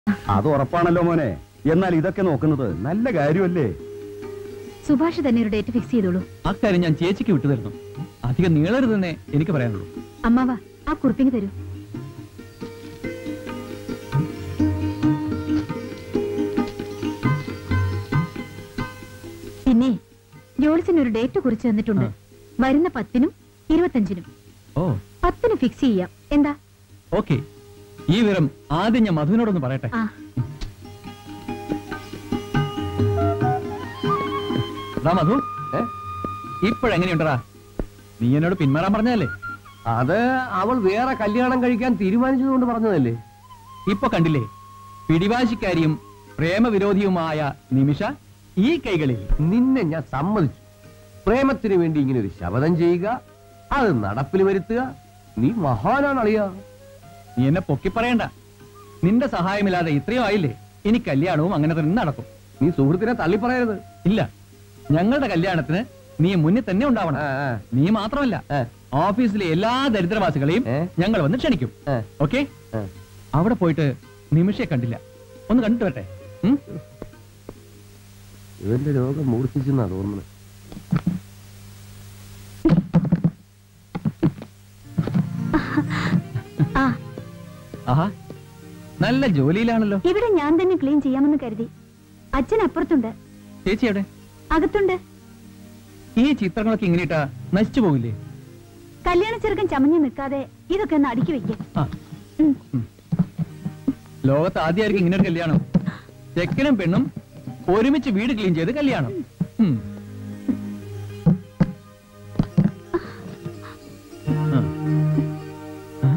അത് ഉറപ്പാണല്ലോ മോനെ എന്നാൽ ഇതൊക്കെ നോക്കുന്നത് നല്ല കാര്യമല്ലേ സുഭാഷ് തന്നെ ഒരു ഡേറ്റ് ഫിക്സ് ചെയ്തോളൂ അക്കാര്യം ഞാൻ ചേച്ചിക്ക് വിട്ടു തരുന്നു അധികം നീളരുതെന്നേ എനിക്ക് പറയാനുള്ളൂ അമ്മാവ ആ കുറിപ്പിങ് തരൂ പിന്നെ ജോളിസിന് ഒരു ഡേറ്റ് കുറിച്ച് തന്നിട്ടുണ്ട് വരുന്ന പത്തിനും ഇരുപത്തഞ്ചിനും ഓ പത്തിന് ഫിക്സ് ചെയ്യാം എന്താ ഓക്കെ ഈ വിവരം ആദ്യം ഞാൻ മധുവിനോടൊന്ന് പറയട്ടെ ആ റാ മധു ഇപ്പോഴെങ്ങനെയുണ്ടടാ നീ എന്നോട് പിന്മാറാൻ പറഞ്ഞതല്ലേ അത് അവൾ വേറെ കല്യാണം കഴിക്കാൻ തീരുമാനിച്ചതുകൊണ്ട് പറഞ്ഞതല്ലേ ഇപ്പൊ കണ്ടില്ലേ പിടിവാശിക്കാരിയും പ്രേമവിരോധിയുമായ നിമിഷ ഈ കൈകളിൽ നിന്നെ ഞാൻ സമ്മതിച്ചു പ്രേമത്തിന് വേണ്ടി ഇങ്ങനെ ഒരു ശപഥം ചെയ്യുക അത് നടപ്പിൽ വരുത്തുക നീ മഹാനാണ് അളിയ നീ എന്നെ പൊക്കി പറയണ്ട നിന്റെ സഹായമില്ലാതെ ഇത്രയും ആയില്ലേ ഇനി കല്യാണവും അങ്ങനെ തന്നെ നടക്കും നീ സുഹൃത്തിനെ തള്ളി പറയരുത് ഇല്ല ഞങ്ങളുടെ കല്യാണത്തിന് നീ മുന്നിൽ തന്നെ ഉണ്ടാവണം ആ, ആ. നീ മാത്രമല്ല ഏ. ഓഫീസിലെ എല്ലാ ദരിദ്രവാസികളെയും ഏ? ഞങ്ങൾ വന്ന് ക്ഷണിക്കും ഏ. ഓക്കെ ഏ. അവിടെ പോയിട്ട് നിമിഷയെ കണ്ടില്ല ഒന്ന് കണ്ടിട്ട് വരട്ടെ ഉം? ഇവന്റെ രോഗം മൂർച്ഛിച്ചെന്നാ തോന്നുന്നത് ആ ആഹാ നല്ല ജോലിയിലാണല്ലോ ഇവിടെ ഞാൻ തന്നെ ക്ലീൻ ചെയ്യാമെന്ന് കരുതി അച്ഛൻ അപ്പുറത്തുണ്ട് ചേച്ചി എവിടെ അകത്തുണ്ട് ഈ ചിത്രങ്ങളൊക്കെ ഇങ്ങനെ ഇട്ടാ നശിച്ചു പോകില്ലേ കല്യാണ ചെറുക്കൻ ചമഞ്ഞു നിൽക്കാതെ ഇതൊക്കെ ഒന്ന് അടുക്കി വെക്കാം ആ ഉം. ലോകത്ത് ആദ്യമായിരിക്കും ഇങ്ങനെ ഒരു കല്യാണം ചെക്കനും പെണ്ണും ഒരുമിച്ച് വീട് ക്ലീൻ ചെയ്ത് കല്യാണം ഉം. ആ. ആ?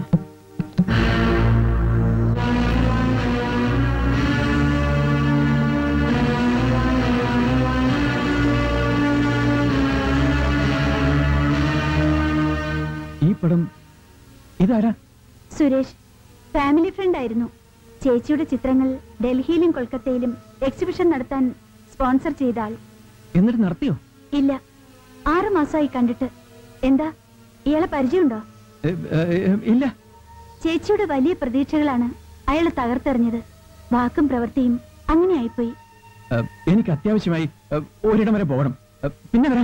ഈ പടം ഇതാരാ സുരേഷ് ഫാമിലി ഫ്രണ്ട് ആയിരുന്നു ചേച്ചിയുടെ ചിത്രങ്ങൾ ഡൽഹിയിലും കൊൽക്കത്തയിലും എക്സിബിഷൻ നടത്താൻ സ്പോൺസർ ചെയ്ത ആൾ എന്നിട്ട് നടത്തിയോ ഇല്ല ആറു മാസമായി കണ്ടിട്ട് എന്താ ഇയാളെ പരിചയമുണ്ടോ ഏ, ഏ, ഏ, ഇല്ല ചേച്ചിയുടെ വലിയ പ്രതീക്ഷകളാണ് അയാളെ തകർത്തെറിഞ്ഞത് വാക്കും പ്രവൃത്തിയും അങ്ങനെ ആയിപ്പോയി ഏ, എനിക്ക് അത്യാവശ്യമായി ഏ, ഒരിടം വരെ പോകണം ഏ, പിന്നെ വരാം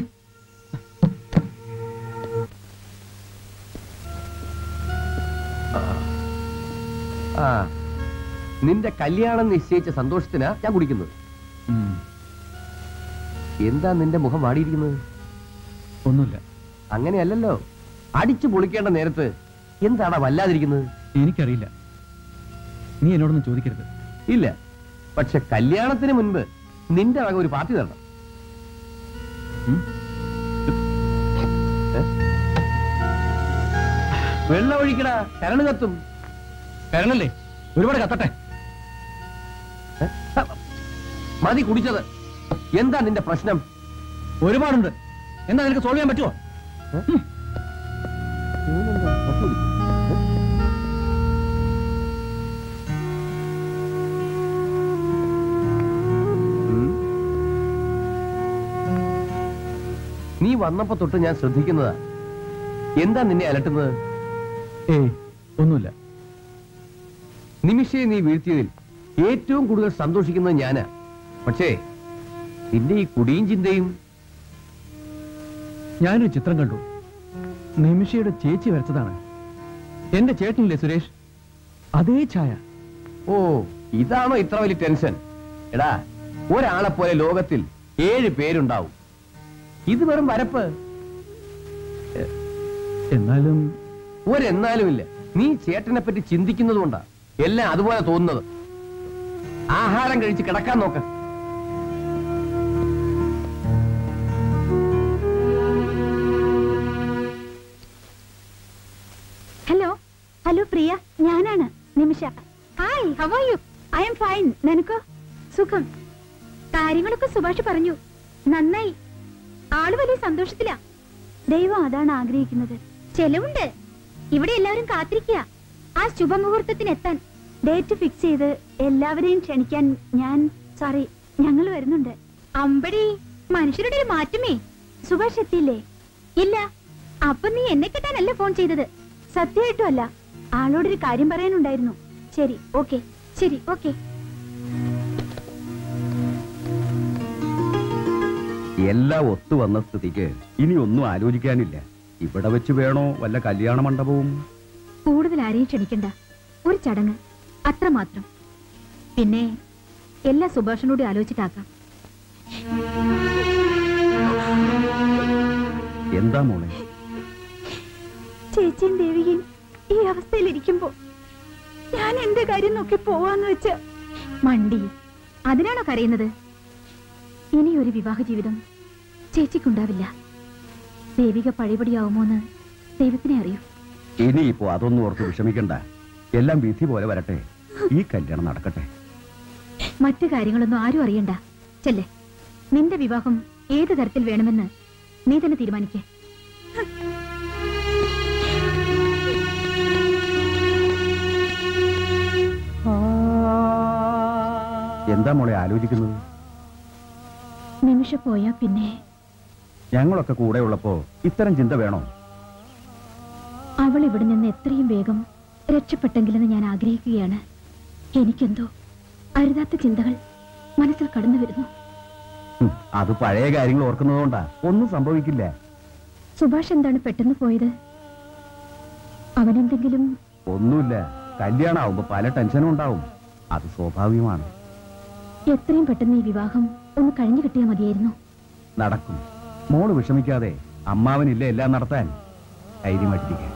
ആ നിന്റെ കല്യാണം നിശ്ചയിച്ച സന്തോഷത്തിനാ ഞാൻ കുടിക്കുന്നത് ഉം, എന്താ നിന്റെ മുഖം വാടിയിരിക്കുന്നത് ഒന്നുമില്ല അങ്ങനെയല്ലല്ലോ അടിച്ചു പൊളിക്കേണ്ട നേരത്ത് എന്താടാ വല്ലാതിരിക്കുന്നത് എനിക്കറിയില്ല നീ എന്നോടൊന്നും ചോദിക്കരുത് ഇല്ല പക്ഷെ കല്യാണത്തിന് മുൻപ് നിന്റെ വക ഒരു പാർട്ടി തരണം ഉം? ഏ? വെള്ളം ഒഴിക്കടാ കരണ് കത്തും കരണല്ലേ ഒരുപാട് കത്തട്ടെ ഏ? മതി കുടിച്ചത് എന്താ നിന്റെ പ്രശ്നം ഒരുപാടുണ്ട് എന്താ നിനക്ക് സോൾവ് ചെയ്യാൻ പറ്റുമോ ഇവനെന്താ പത്ത് കുടിക്കും? ഏ? ഉം. നീ വന്നപ്പോ തൊട്ട് ഞാൻ ശ്രദ്ധിക്കുന്നതാ എന്താ നിന്നെ അലട്ടുന്നത് ഏയ് ഒന്നുമില്ല നിമിഷയെ നീ വീഴ്ത്തിയതിൽ ഏറ്റവും കൂടുതൽ സന്തോഷിക്കുന്നത് ഞാനാ പക്ഷേ നിന്റെ ഈ കുടിയും ചിന്തയും ഞാനൊരു ചിത്രം കണ്ടു നിമിഷയുടെ ചേച്ചി വരച്ചതാണ് എന്റെ ചേട്ടനില്ലേ സുരേഷ് അതേ ഛായ ഓ ഇതാണോ ഇത്ര വലിയ ടെൻഷൻ എടാ ഒരാളെ പോലെ ലോകത്തിൽ ഏഴ് പേരുണ്ടാവും ഇത് വെറും വരപ്പ് എന്നാലും ഒരെന്നാലും ഇല്ല നീ ചേട്ടനെ പറ്റി ചിന്തിക്കുന്നത് കൊണ്ടാ എല്ലാം അതുപോലെ തോന്നുന്നത് ആഹാരം കഴിച്ച് കിടക്കാൻ നോക്ക ഹലോ ഹലോ പ്രിയ ഞാനാണ് Nimisha hi how are you I'm fine നിനക്കോ സുഖം കാര്യങ്ങളൊക്കെ സുഭാഷ് പറഞ്ഞു നന്നായി ആള് വലിയ സന്തോഷത്തിലാ ദൈവം അതാണ് ആഗ്രഹിക്കുന്നത് ചെലവുണ്ട് ഇവിടെ എല്ലാവരും കാത്തിരിക്കുക ആ ശുഭമുഹൂർത്തത്തിന് എത്താൻ ഡേറ്റ് ഫിക്സ് ചെയ്ത് എല്ലാവരെയും ക്ഷണിക്കാൻ ഞാൻ സോറി ഞങ്ങൾ വരുന്നുണ്ട് അമ്പടി മനുഷ്യരുടെ ഒരു മാറ്റമേ സുഭാഷ് എത്തിയില്ലേ ഇല്ല അപ്പൊ നീ എന്നെ കിട്ടാനല്ല ഫോൺ ചെയ്തത് സത്യമായിട്ടും അല്ല ആളോടൊരു കാര്യം പറയാനുണ്ടായിരുന്നു ശരി ഓക്കെ ശരി ഓക്കെ എല്ലാം ഒത്തു വന്ന സ്ഥിതിക്ക് ഇനി ഒന്നും ആലോചിക്കാനില്ല ഇവിടെ വെച്ച് വേണോ വല്ല കല്യാണ മണ്ഡപവും കൂടുതൽ ആരെയും ക്ഷണിക്കണ്ട ഒരു ചടങ്ങ് അത്രമാത്രം പിന്നെ എല്ലാ സുഭാഷനോട് ആലോചിച്ചിട്ടാക്കാം എന്താ മോളെ ചേച്ചിയും ദേവികയും ഈ അവസ്ഥയിലിരിക്കുമ്പോ ഞാൻ എന്റെ കാര്യം നോക്കി പോവാന്ന് വെച്ച് മണ്ടി അതിനാണോ കരയുന്നത് ഇനി ഒരു വിവാഹ ജീവിതം ചേച്ചിക്കുണ്ടാവില്ല ദേവിക പഴിപടിയാവുമോന്ന് ദൈവത്തിനെ അറിയൂ ഇനിയിപ്പോ അതൊന്നും ഓർത്ത് വിഷമിക്കണ്ട എല്ലാം വിധി പോലെ വരട്ടെ ഈ കല്യാണം നടക്കട്ടെ മറ്റു കാര്യങ്ങളൊന്നും ആരും അറിയണ്ട ചെല്ലേ നിന്റെ വിവാഹം ഏത് തരത്തിൽ വേണമെന്ന് നീ തന്നെ തീരുമാനിക്കേ എന്താ മോളെ ആലോചിക്കുന്നത് നിമിഷ പോയാ പിന്നെ ഞങ്ങളൊക്കെ കൂടെ ഉള്ളപ്പോ ഇത്തരം ചിന്ത വേണോ അവൾ ഇവിടെ നിന്ന് എത്രയും വേഗം രക്ഷപ്പെട്ടെങ്കിലെന്ന് ഞാൻ ആഗ്രഹിക്കുകയാണ് എനിക്കെന്തോ അരുതാത്ത ചിന്തകൾ മനസ്സിൽ കടന്നു വരുന്നു ഹും, അത് പഴയ കാര്യങ്ങൾ ഓർക്കുന്നതുകൊണ്ടാ ഒന്നും സംഭവിക്കില്ല സുഭാഷ് എന്താണ് പെട്ടെന്ന് പോയത് അവനെന്തെങ്കിലും ഒന്നുമില്ല കല്യാണം ആവുമ്പോ പല ടെൻഷനും ഉണ്ടാവും അത് സ്വാഭാവികമാണ് എത്രയും പെട്ടെന്ന് ഈ വിവാഹം ഒന്ന് കഴിഞ്ഞു കിട്ടിയാൽ മതിയായിരുന്നു നടക്കും മോള് വിഷമിക്കാതെ അമ്മാവനില്ല എല്ലാം നടത്താൻ ധൈര്യമായിട്ടിരിക്കുക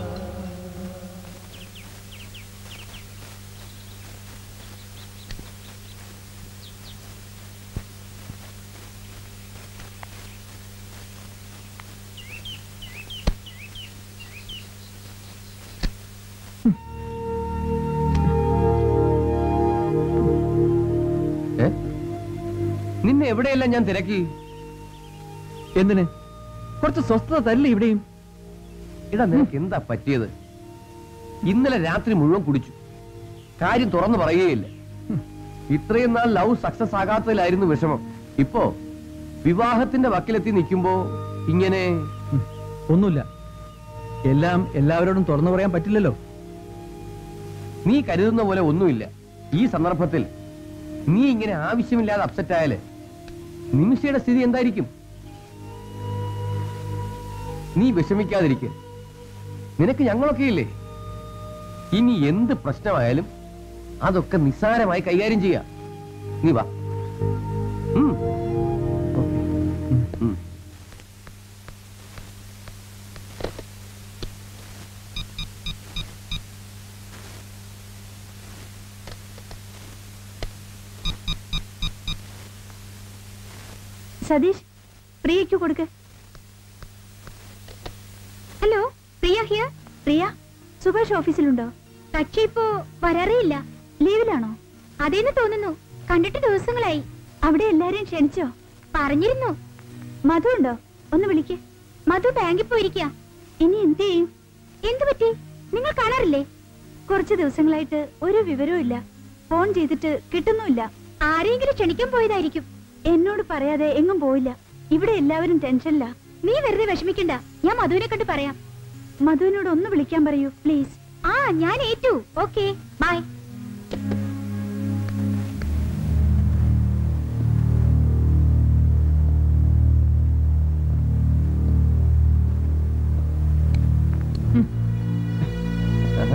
ഏ? നിന്നെ എവിടെയെല്ലാം ഞാൻ തിരക്കി എന്തിന് കുറച്ച് സ്വസ്ഥത തല്ലേ ഇവിടെയും ഇടാ നിനക്ക് എന്താ പറ്റിയത് ഇന്നലെ രാത്രി മുഴുവൻ കുടിച്ചു കാര്യം തുറന്നു പറയുകയില്ല ഇത്രയും നാൾ ലവ് സക്സസ് ആകാത്തതിലായിരുന്നു വിഷമം ഇപ്പോ വിവാഹത്തിന്റെ വക്കിലെത്തി നിൽക്കുമ്പോ ഇങ്ങനെ ഉം, ഒന്നുമില്ല എല്ലാം എല്ലാവരോടും തുറന്നു പറയാൻ പറ്റില്ലല്ലോ നീ കരുതുന്ന പോലെ ഒന്നുമില്ല ഈ സന്ദർഭത്തിൽ നീ ഇങ്ങനെ ആവശ്യമില്ലാതെ അപ്സെറ്റ് ആയാല് നിമിഷയുടെ സ്ഥിതി എന്തായിരിക്കും നീ വിഷമിക്കാതിരിക്കെ നിനക്ക് ഞങ്ങളൊക്കെ ഇല്ലേ ഇനി എന്ത് പ്രശ്നമായാലും അതൊക്കെ നിസ്സാരമായി കൈകാര്യം ചെയ്യാം നീ വാ ഉം. ഉം. സതീഷ് പ്രിയയ്ക്ക് കൊടുക്ക് ഹലോ പ്രിയ ഹിയർ പ്രിയ സുഭാഷ് ഓഫീസിലുണ്ടോ കക്ഷി ഇപ്പോ വരാറേയില്ല ലീവിലാണോ അതേന്ന് തോന്നുന്നു കണ്ടിട്ട് ദിവസങ്ങളായി അവിടെ എല്ലാരെയും ക്ഷണിച്ചോ പറഞ്ഞിരുന്നു മധു ഉണ്ടോ ഒന്ന് വിളിക്ക് മധു ബാങ്കിൽ പോയിരിക്കുക ഇനി എന്ത് ചെയ്യും എന്ത് പറ്റി നിങ്ങൾ കാണാറില്ലേ കുറച്ച് ദിവസങ്ങളായിട്ട് ഒരു വിവരവും ഇല്ല ഫോൺ ചെയ്തിട്ട് കിട്ടുന്നുമില്ല ആരെങ്കിലും ക്ഷണിക്കാൻ പോയതായിരിക്കും എന്നോട് പറയാതെ എങ്ങും പോയില്ല ഇവിടെ എല്ലാവരും ടെൻഷനില്ല നീ വെറുതെ വിഷമിക്കണ്ട ഞാൻ മധുവിനെ കണ്ട് പറയാം മധുവിനോട് ഒന്ന് വിളിക്കാൻ പറയൂ പ്ലീസ് ആ ഞാൻ ഏറ്റു ഓക്കെ ബൈ ആഹാ.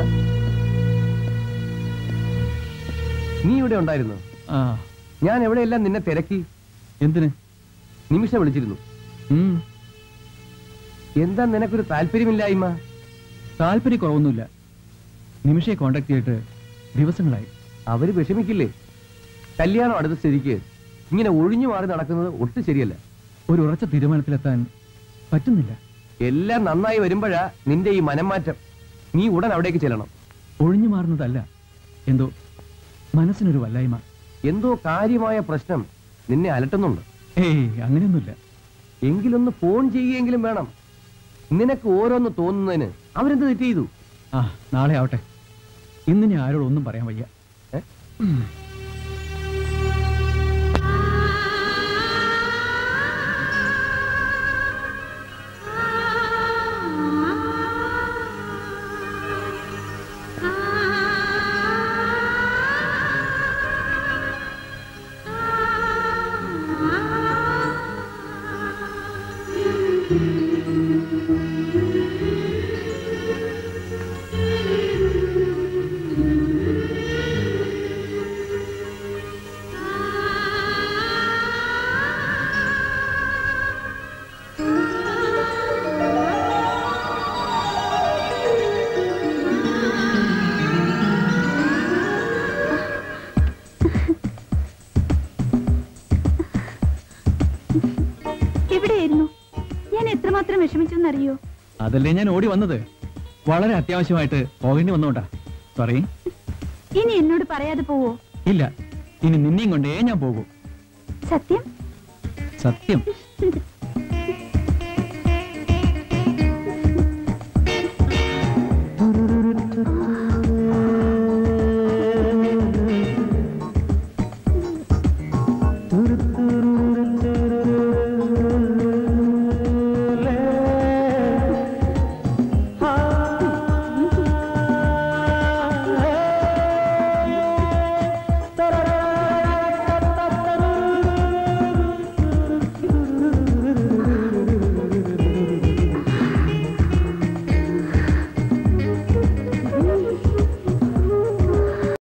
നീ ഇവിടെ ഉണ്ടായിരുന്നു ആ ഞാൻ എവിടെയെല്ലാം നിന്നെ തിരക്കി എന്തിന് നിമിഷ വിളിച്ചിരുന്നു ഉം, എന്താ നിനക്കൊരു താല്പര്യമില്ലായ്മ താല്പര്യക്കുറവൊന്നുമില്ല നിമിഷയെ കോണ്ടാക്ട് ചെയ്തിട്ട് ദിവസങ്ങളായി അവര് വിഷമിക്കില്ലേ കല്യാണം അടുത്ത സ്ഥിതിക്ക് ഇങ്ങനെ ഒഴിഞ്ഞു മാറി നടക്കുന്നത് ഒട്ടും ശരിയല്ല ഒരു ഉറച്ച തീരുമാനത്തിലെത്താൻ പറ്റുന്നില്ല എല്ലാം നന്നായി വരുമ്പോഴാ നിന്റെ ഈ മനംമാറ്റം നീ ഉടൻ അവിടേക്ക് ചെല്ലണം ഒഴിഞ്ഞു മാറുന്നതല്ല എന്തോ മനസ്സിനൊരു വല്ലായ്മ എന്തോ കാര്യമായ പ്രശ്നം നിന്നെ അലട്ടുന്നുണ്ട് ഏയ് അങ്ങനെയൊന്നുമില്ല എങ്കിലൊന്ന് ഫോൺ ചെയ്യുകയെങ്കിലും വേണം നിനക്ക് ഓരോന്ന് തോന്നുന്നതിന് അവരെന്ത് തെറ്റ് ചെയ്തു ആ നാളെ ആവട്ടെ ഇന്ന് ഞാൻ ആരോടും ഒന്നും പറയാൻ വയ്യ ഏ? എവിടെയായിരുന്നു ഞാൻ എത്രമാത്രം വിഷമിച്ചെന്നറിയോ അതല്ലേ ഞാൻ ഓടി വന്നത് വളരെ അത്യാവശ്യമായിട്ട് പോകേണ്ടി വന്നോണ്ടാ സോറി ഇനി എന്നോട് പറയാതെ പോവോ ഇല്ല ഇനി നിന്നെയും കൊണ്ടേ ഞാൻ പോകൂ സത്യം സത്യം